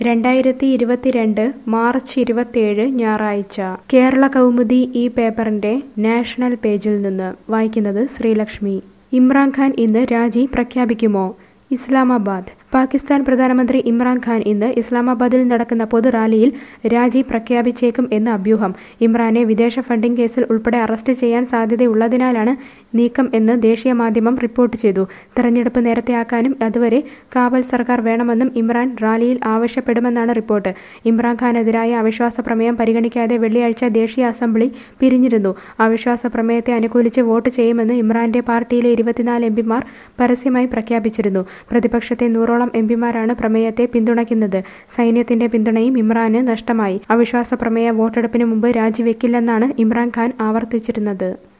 രണ്ടായിരത്തി ഇരുപത്തിരണ്ട് മാർച്ച് ഇരുപത്തിയേഴ് ഞായറാഴ്ച കേരള കൗമുദി ഈ പേപ്പറിന്റെ നാഷണൽ പേജിൽ നിന്ന് വായിക്കുന്നത് ശ്രീലക്ഷ്മി ഇമ്രാൻഖാൻ ഇന്ന് രാജി പ്രഖ്യാപിക്കുമോ ഇസ്ലാമാബാദ് പാകിസ്ഥാൻ പ്രധാനമന്ത്രി ഇമ്രാൻഖാൻ ഇന്ന് ഇസ്ലാമാബാദിൽ നടക്കുന്ന പൊതുറാലിയിൽ രാജി പ്രഖ്യാപിച്ചേക്കും എന്ന് അഭ്യൂഹം ഇമ്രാനെ വിദേശ ഫണ്ടിംഗ് കേസിൽ ഉൾപ്പെടെ അറസ്റ്റ് ചെയ്യാൻ സാധ്യതയുള്ളതിനാലാണ് നീക്കം എന്ന് ദേശീയ മാധ്യമം റിപ്പോർട്ട് ചെയ്തു തെരഞ്ഞെടുപ്പ് നേരത്തെയാക്കാനും അതുവരെ കാവൽ സർക്കാർ വേണമെന്നും ഇമ്രാൻ റാലിയിൽ ആവശ്യപ്പെടുമെന്നാണ് റിപ്പോർട്ട് ഇമ്രാൻഖാനെതിരായ അവിശ്വാസ പ്രമേയം പരിഗണിക്കാതെ വെള്ളിയാഴ്ച ദേശീയ അസംബ്ലി പിരിഞ്ഞിരുന്നു അവിശ്വാസ പ്രമേയത്തെ അനുകൂലിച്ച് വോട്ട് ചെയ്യുമെന്ന് ഇമ്രാന്റെ പാർട്ടിയിലെ ഇരുപത്തിനാല് എംപിമാർ പരസ്യമായി പ്രഖ്യാപിച്ചിരുന്നു പ്രതിപക്ഷത്തെ നൂറോളം എംപിമാരാണ് പ്രമേയത്തെ പിന്തുണയ്ക്കുന്നത് സൈന്യത്തിന്റെ പിന്തുണയും ഇമ്രാന് നഷ്ടമായി അവിശ്വാസ പ്രമേയ വോട്ടെടുപ്പിന് മുമ്പ് രാജിവെക്കില്ലെന്നാണ് ഇമ്രാൻഖാൻ ആവർത്തിച്ചിരുന്നത്